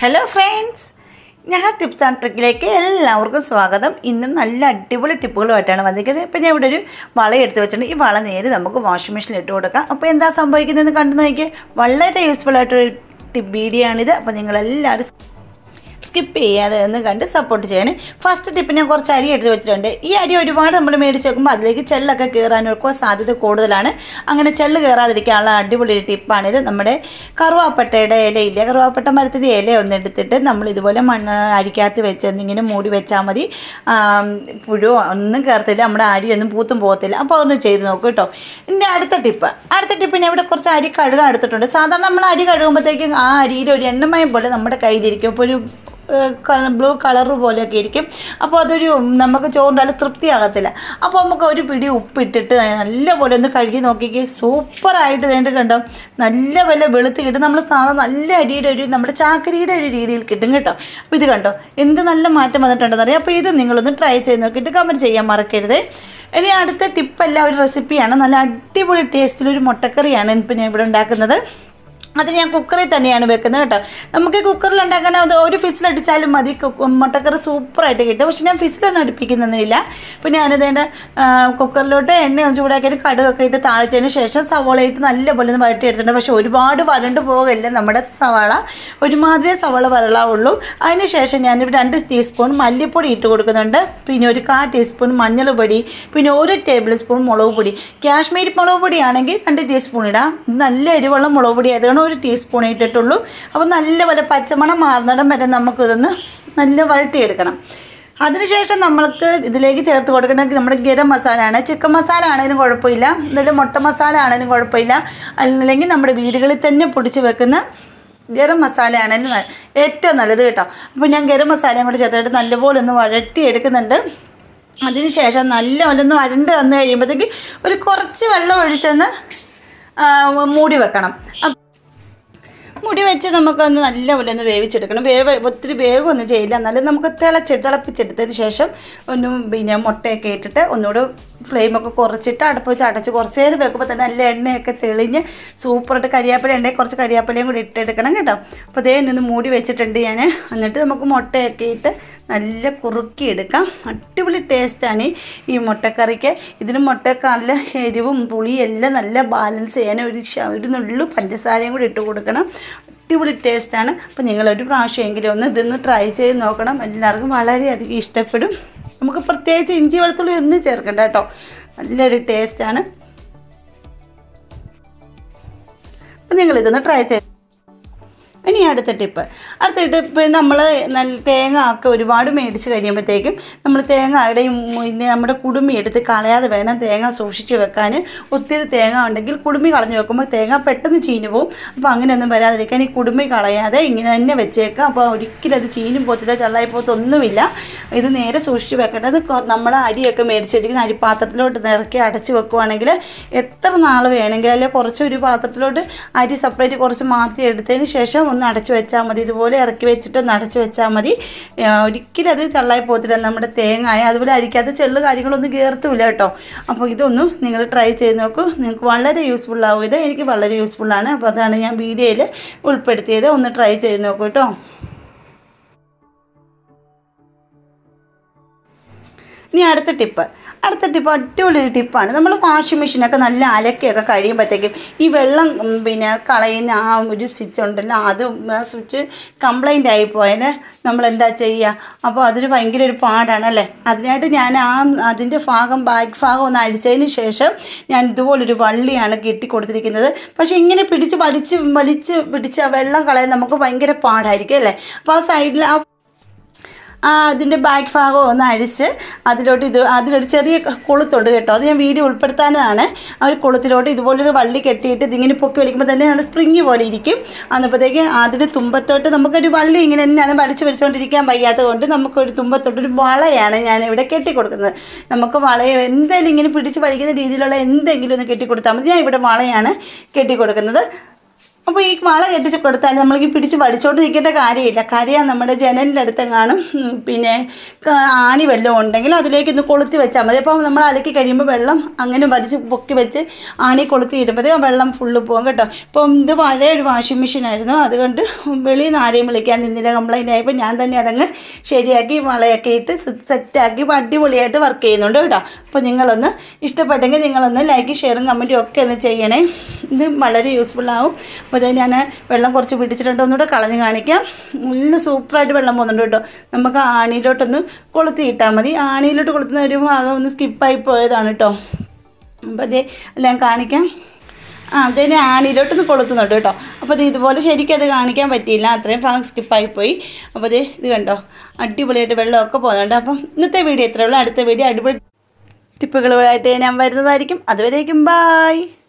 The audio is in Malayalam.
ഹലോ ഫ്രണ്ട്സ് ഞാൻ ടിപ്സ് ആൻഡ് ട്രിക്കിലേക്ക് എല്ലാവർക്കും സ്വാഗതം ഇന്ന് നല്ല അടിപൊളി ടിപ്പുകളുമായിട്ടാണ് വന്നിരിക്കുന്നത് ഇപ്പം ഞാൻ ഇവിടെ ഒരു വള എടുത്ത് വെച്ചിട്ടുണ്ട് ഈ വള നേരെ നമുക്ക് വാഷിംഗ് മെഷീനിൽ ഇട്ട് കൊടുക്കാം അപ്പോൾ എന്താ സംഭവിക്കുന്നതെന്ന് കണ്ടു നോക്കിയേ വളരെ യൂസ്ഫുൾ ആയിട്ടൊരു ടിപ്പ് വീഡിയോ ആണിത് അപ്പോൾ നിങ്ങളെല്ലാവരും സ്കിപ്പ് ചെയ്യാതെ ഒന്ന് കണ്ട് സപ്പോർട്ട് ചെയ്യണേ ഫസ്റ്റ് ടിപ്പ് ഞാൻ കുറച്ച് അരി എടുത്ത് വെച്ചിട്ടുണ്ട് ഈ അരി ഒരുപാട് നമ്മൾ മേടിച്ച് വെക്കുമ്പോൾ അതിലേക്ക് ചെല്ലൊക്കെ കയറാനൊക്കെ സാധ്യത കൂടുതലാണ് അങ്ങനെ ചെല്ല് കയറാതിരിക്കാനുള്ള അടിപൊളി ഒരു ടിപ്പാണിത് നമ്മുടെ കറുവാപ്പട്ടയുടെ ഇലയില്ല കറുവാപ്പട്ട മരത്തിൻ്റെ ഇല ഒന്ന് എടുത്തിട്ട് നമ്മൾ ഇതുപോലെ മണ്ണ് അരിക്കകത്ത് വെച്ച് എന്തിങ്ങനെ മൂടി വെച്ചാൽ മതി ആം, പുഴു ഒന്നും കയറത്തില്ല നമ്മുടെ അരിയൊന്നും പൂത്തും പോകത്തില്ല അപ്പോൾ ഒന്ന് ചെയ്ത് നോക്കൂ കേട്ടോ എൻ്റെ അടുത്ത ടിപ്പ് അടുത്ത ടിപ്പ് ഞാൻ ഇവിടെ കുറച്ച് അരി കഴുകാൻ എടുത്തിട്ടുണ്ട് സാധാരണ നമ്മൾ അരി കഴുകുമ്പോഴത്തേക്കും ആ അരിയിൽ ഒരു എണ്ണമയം പോലെ നമ്മുടെ കയ്യിലിരിക്കും അപ്പോൾ ഒരു ബ്ലൂ കളർ പോലെയൊക്കെ ഇരിക്കും അപ്പോൾ അതൊരു നമുക്ക് ചോറിൻ്റെ തൃപ്തിയാകത്തില്ല അപ്പോൾ നമുക്ക് ഒരു പിടി ഉപ്പിട്ടിട്ട് നല്ലപോലെ ഒന്ന് കഴുകി നോക്കിക്കേ സൂപ്പറായിട്ട് വേണ്ട കണ്ടോ നല്ല വില വെളുത്ത് കിട്ടും നമ്മൾ സാധാരണ നല്ല അരിയുടെ ഒരു നമ്മുടെ ചാക്കരിയുടെ ഒരു രീതിയിൽ കിട്ടും കേട്ടോ അപ്പോൾ ഇത് കണ്ടോ എന്ത് നല്ല മാറ്റം വന്നിട്ടുണ്ടെന്ന് അറിയാം അപ്പോൾ ഇത് നിങ്ങളൊന്ന് ട്രൈ ചെയ്ത് നോക്കിയിട്ട് കമൻറ്റ് ചെയ്യാൻ മറക്കരുത് ഇനി അടുത്ത ടിപ്പല്ല ഒരു റെസിപ്പിയാണ് നല്ല അടിപൊളി ടേസ്റ്റിലൊരു മുട്ടക്കറിയാണ് ഇപ്പം ഞാൻ ഇവിടെ ഉണ്ടാക്കുന്നത് അത് ഞാൻ കുക്കറിൽ തന്നെയാണ് വെക്കുന്നത് കേട്ടോ നമുക്ക് കുക്കറിൽ ഉണ്ടാക്കാൻ അത് ഒരു ഫിസിലടിച്ചാലും മതി കു- മുട്ടക്കറി സൂപ്പറായിട്ട് കിട്ടും പക്ഷെ ഞാൻ ഫിസിലൊന്നും അടുപ്പിക്കുന്നൊന്നുമില്ല പിന്നെ ഞാനിതേണ്ട കുക്കറിലോട്ട് എണ്ണ ഒന്ന് ചൂടാക്കിയിട്ട് കടുകൊക്കെ ഇട്ട് താളിച്ചതിന് ശേഷം സവാള ഇട്ട് നല്ലപോലെ ഒന്ന് വഴറ്റി എടുത്തിട്ടുണ്ട് പക്ഷെ ഒരുപാട് വരണ്ട് പോകല്ല നമ്മുടെ സവാള ഒരുമാതിരി സവാള വരളാവുള്ളൂ അതിന് ശേഷം ഞാനിവിടെ രണ്ട് ടീസ്പൂൺ മല്ലിപ്പൊടി ഇട്ട് കൊടുക്കുന്നുണ്ട് പിന്നെ ഒരു കാ ടീസ്പൂൺ മഞ്ഞൾ പൊടി പിന്നെ ഒരു ടേബിൾ സ്പൂൺ മുളക് പൊടി കാശ്മീരി മുളക് പൊടിയാണെങ്കിൽ രണ്ട് ടീസ്പൂൺ ഇടാം ഇത് നല്ല എരിവുള്ള മുളക് പൊടി ആയതുകൊണ്ട് ഒരു ടീസ്പൂൺ ഇട്ടിട്ടുള്ളൂ അപ്പോൾ നല്ലപോലെ പച്ചമണം മാറുന്നിടം വരെ നമുക്കിതൊന്ന് നല്ല വഴട്ടിയെടുക്കണം അതിനുശേഷം നമ്മൾക്ക് ഇതിലേക്ക് ചേർത്ത് കൊടുക്കേണ്ടത് നമ്മുടെ ഗരം മസാല ആണ് ചിക്കൻ മസാല ആണെങ്കിലും കുഴപ്പമില്ല എന്തെങ്കിലും മുട്ട മസാല ആണെങ്കിലും കുഴപ്പമില്ല അല്ലെങ്കിൽ നമ്മുടെ വീടുകളിൽ തന്നെ പൊടിച്ച് വെക്കുന്ന ഗരം മസാല ആണെങ്കിലും ന- ഏറ്റവും നല്ലത് കേട്ടോ അപ്പോൾ ഞാൻ ഗരം മസാലയും കൂടി ചേർത്തിട്ട് നല്ലപോലെ ഒന്ന് വഴറ്റി എടുക്കുന്നുണ്ട് അതിനുശേഷം നല്ല ഒന്ന് വരണ്ട് വന്ന് കഴിയുമ്പോഴത്തേക്ക് ഒരു കുറച്ച് വെള്ളം ഒഴിച്ചൊന്ന് ആ, മൂടി വെക്കണം അപ്പ- മുടി വെച്ച് നമുക്കൊന്ന് നല്ലപോലെ ഒന്ന് വേവിച്ചെടുക്കണം വേവ് ഒത്തിരി വേഗമൊന്നും ചെയ്യില്ല എന്നാലും നമുക്ക് തിളച്ച് തിളപ്പിച്ചെടുത്തതിന് ശേഷം ഒന്ന് പിന്നെ മുട്ടയൊക്കെ ഇട്ടിട്ട് ഒന്നുകൂടെ ഫ്ലെയിമൊക്കെ കുറച്ചിട്ട് അടുപ്പ് വെച്ച് അടച്ച് കുറച്ച് നേരം വെക്കുമ്പോൾ തന്നെ നല്ല എണ്ണയൊക്കെ തെളിഞ്ഞ് സൂപ്പറായിട്ട് കരിയാപ്പില ഉണ്ടെങ്കിൽ കുറച്ച് കരിയാപ്പിലയും കൂടി ഇട്ടെടുക്കണം കേട്ടോ അപ്പോൾ അതേ ഒന്ന് മൂടി വെച്ചിട്ടുണ്ട് ഞാൻ എന്നിട്ട് നമുക്ക് മുട്ടയൊക്കെ ഇട്ട് നല്ല കുറുക്കി എടുക്കാം അടിപൊളി ടേസ്റ്റാണ് ഈ മുട്ടക്കറിക്ക് ഇതിന് മുട്ടയൊക്കെ നല്ല എരിവും പുളിയും എല്ലാം നല്ല ബാലൻസ് ചെയ്യാൻ ഒരു ശ- ഒരു നുള്ളു പഞ്ചസാരയും കൂടി ഇട്ട് കൊടുക്കണം അടിപൊളി ടേസ്റ്റാണ് അപ്പോൾ നിങ്ങളൊരു പ്രാവശ്യമെങ്കിലും ഒന്ന് ഇതൊന്ന് ട്രൈ ചെയ്ത് നോക്കണം എല്ലാവർക്കും വളരെയധികം ഇഷ്ടപ്പെടും നമുക്ക് പ്രത്യേകിച്ച് ഇഞ്ചി വെളുത്തുള്ളി ഒന്നും ചേർക്കണ്ട കേട്ടോ നല്ലൊരു ടേസ്റ്റാണ് അപ്പോൾ നിങ്ങളിതൊന്ന് ട്രൈ ചെയ്ത് ഇനി അടുത്ത ടിപ്പ് അടുത്ത ടിപ്പ് നമ്മൾ നല്ല തേങ്ങ ഒക്കെ ഒരുപാട് മേടിച്ച് കഴിയുമ്പോഴത്തേക്കും നമ്മൾ തേങ്ങയുടെ ഈ പിന്നെ നമ്മുടെ കുടുമി എടുത്ത് കളയാതെ വേണം തേങ്ങ സൂക്ഷിച്ച് വെക്കാൻ ഒത്തിരി തേങ്ങ ഉണ്ടെങ്കിൽ കുടുമി കളഞ്ഞു വെക്കുമ്പോൾ തേങ്ങ പെട്ടെന്ന് ചീഞ്ഞു പോകും അപ്പോൾ അങ്ങനെയൊന്നും വരാതിരിക്കാൻ ഈ കുടുമി കളയാതെ ഇങ്ങനെ തന്നെ വെച്ചേക്കാം അപ്പോൾ ഒരിക്കലും അത് ചീനും പോത്തില്ല ചള്ളായി പോത്തൊന്നുമില്ല ഇത് നേരെ സൂക്ഷിച്ച് വെക്കേണ്ടത് കൊ- നമ്മുടെ അരിയൊക്കെ മേടിച്ച് വെച്ചിരിക്കുന്ന അരിപ്പാത്രത്തിലോട്ട് നിറക്കി അടച്ച് വെക്കുവാണെങ്കിൽ എത്ര നാൾ വേണമെങ്കിലും അല്ലെങ്കിൽ കുറച്ച് ഒരു പാത്രത്തിലോട്ട് അരി സെപ്പറേറ്റ് കുറച്ച് മാറ്റി എടുത്തതിന് ശേഷം ഒന്ന് അടച്ചു വെച്ചാൽ മതി ഇതുപോലെ ഇറക്കി വെച്ചിട്ട് ഒന്ന് അടച്ചു വെച്ചാൽ മതി ആ, ഒരിക്കലും അത് ചള്ളായി പോകത്തില്ല നമ്മുടെ തേങ്ങായ അതുപോലെ അരിക്കാത്ത ചെള്ളു കാര്യങ്ങളൊന്നും കയറത്തുമില്ല കേട്ടോ അപ്പോൾ ഇതൊന്നും നിങ്ങൾ ട്രൈ ചെയ്ത് നോക്കൂ നിങ്ങൾക്ക് വളരെ യൂസ്ഫുൾ ആവും ഇത് എനിക്ക് വളരെ യൂസ്ഫുള്ളാണ് അപ്പോൾ അതാണ് ഞാൻ വീഡിയോയിൽ ഉൾപ്പെടുത്തിയത് ഒന്ന് ട്രൈ ചെയ്ത് നോക്കൂ കേട്ടോ ഇനി അടുത്ത ടിപ്പ് അടുത്ത ടിപ്പ് അടിപൊളി ഒരു ടിപ്പാണ് നമ്മൾ വാഷിംഗ് മെഷീനൊക്കെ നല്ല അലക്കിയൊക്കെ കഴിയുമ്പോഴത്തേക്കും ഈ വെള്ളം ഉം, പിന്നെ കളയുന്ന ആ ഒരു സ്വിച്ച് ഉണ്ടല്ലോ അത് ആ സ്വിച്ച് കംപ്ലൈൻ്റ് ആയിപ്പോയാൽ നമ്മൾ എന്താ ചെയ്യുക അപ്പോൾ അതിന് ഭയങ്കര ഒരു പാടാണ് അല്ലേ അതിനായിട്ട് ഞാൻ ആ അതിൻ്റെ ഭാഗം ബാക്ക് ഭാഗം ഒന്ന് അടിച്ചതിന് ശേഷം ഞാൻ ഇതുപോലൊരു വള്ളിയാണ് കെട്ടി കൊടുത്തിരിക്കുന്നത് പക്ഷേ ഇങ്ങനെ പിടിച്ച് വലിച്ച് വലിച്ച് പിടിച്ച് ആ വെള്ളം കളയാൻ നമുക്ക് ഭയങ്കര പാടായിരിക്കും അല്ലേ അപ്പോൾ ആ സൈഡിൽ ആ ആ അതിൻ്റെ ബാക്ക് ഭാഗം ഒന്ന് അഴിച്ച് അതിലോട്ട് ഇത് അതിലൊരു ചെറിയ കൊളുത്തുണ്ട് കേട്ടോ അത് ഞാൻ വീഡിയോ ഉൾപ്പെടുത്താനാണ് ആ ഒരു കൊളുത്തിലോട്ട് ഇതുപോലൊരു വള്ളി കെട്ടിയിട്ട് ഇതിങ്ങനെ പൊക്കി വലിക്കുമ്പോൾ തന്നെ നല്ല സ്പ്രിങ് പോലെ ഇരിക്കും അന്നപ്പോഴത്തേക്ക് അതിന് തുമ്പത്തോട്ട് നമുക്കൊരു വള്ളി ഇങ്ങനെ തന്നെയാണ് വലിച്ച് വലിച്ചുകൊണ്ടിരിക്കാൻ വയ്യാത്തത് കൊണ്ട് നമുക്കൊരു തുമ്പത്തോട്ടൊരു വളയാണ് ഞാൻ ഇവിടെ കെട്ടി കൊടുക്കുന്നത് നമുക്ക് വളയെ എന്തായാലും ഇങ്ങനെ പിടിച്ച് വലിക്കുന്ന രീതിയിലുള്ള എന്തെങ്കിലും ഒന്ന് കെട്ടി കൊടുത്താൽ മതി ഞാൻ ഇവിടെ വളയാണ് കെട്ടി കൊടുക്കുന്നത് അപ്പോൾ ഈ വള കെട്ടിച്ച് കൊടുത്താൽ നമ്മൾക്ക് പിടിച്ച് വലിച്ചോട്ട് നിൽക്കേണ്ട കാര്യമില്ല കാര്യം നമ്മുടെ ജനലിൻ്റെ അടുത്തെങ്ങാനും ഉം, പിന്നെ ക- ആണി വല്ലതും ഉണ്ടെങ്കിൽ അതിലേക്ക് ഒന്ന് കൊളുത്തി വെച്ചാൽ മതി അപ്പോൾ നമ്മൾ അലക്കി കഴിയുമ്പോൾ വെള്ളം അങ്ങനെ വലിച്ച് പൊക്കി വെച്ച് ആണി കൊളുത്തി ഇടുമ്പോഴത്തേക്കും വെള്ളം ഫുള്ള് പോകും കേട്ടോ ഇപ്പം ഇത് പഴയ ഒരു വാഷിംഗ് മെഷീനായിരുന്നു അതുകൊണ്ട് വെളിയിൽ നിന്ന് ആരെയും വിളിക്കാൻ നിന്നില്ല കംപ്ലൈൻ്റ് ആയപ്പോൾ ഞാൻ തന്നെ അതങ്ങ് ശരിയാക്കി വളയൊക്കെ ഇട്ട് സെറ്റാക്കി ഇപ്പോൾ അടിപൊളിയായിട്ട് വർക്ക് ചെയ്യുന്നുണ്ട് കേട്ടോ അപ്പോൾ നിങ്ങളൊന്ന് ഇഷ്ടപ്പെട്ടെങ്കിൽ നിങ്ങളൊന്ന് ലൈക്ക് ഷെയറും കമൻറ്റും ഒക്കെ ഒന്ന് ചെയ്യണേ ഇത് വളരെ യൂസ്ഫുൾ ആവും അപ്പോൾ ഇത് ഞാൻ വെള്ളം കുറച്ച് പിടിച്ചിട്ടുണ്ട് ഒന്നുകൂടെ കളഞ്ഞ് കാണിക്കാം നല്ല സൂപ്പറായിട്ട് വെള്ളം പോകുന്നുണ്ട് കേട്ടോ നമുക്ക് ആണിയിലോട്ടൊന്ന് കൊളുത്തി ഇട്ടാൽ മതി ആണിയിലോട്ട് കൊളുത്തുന്ന ഒരു ഭാഗം ഒന്ന് സ്കിപ്പായി പോയതാണ് കേട്ടോ അപ്പോൾ അതേ എല്ലാം കാണിക്കാം ആ അതിന് ആണിയിലോട്ടൊന്ന് കൊളുത്തുന്നുണ്ട് കേട്ടോ അപ്പോൾ ഇത് ഇതുപോലെ ശരിക്കും അത് കാണിക്കാൻ പറ്റിയില്ല അത്രയും ഭാഗം സ്കിപ്പായി പോയി അപ്പോൾ ഇത് ഇത് കണ്ടോ അടിപൊളിയായിട്ട് വെള്ളമൊക്കെ പോകുന്നുണ്ട് അപ്പം ഇന്നത്തെ വീഡിയോ ഇത്രയേ ഉള്ളൂ അടുത്ത വീഡിയോ അടിപൊളി ടിപ്പുകളുമായിട്ട് ഞാൻ വരുന്നതായിരിക്കും അതുവരേക്കും ബായ്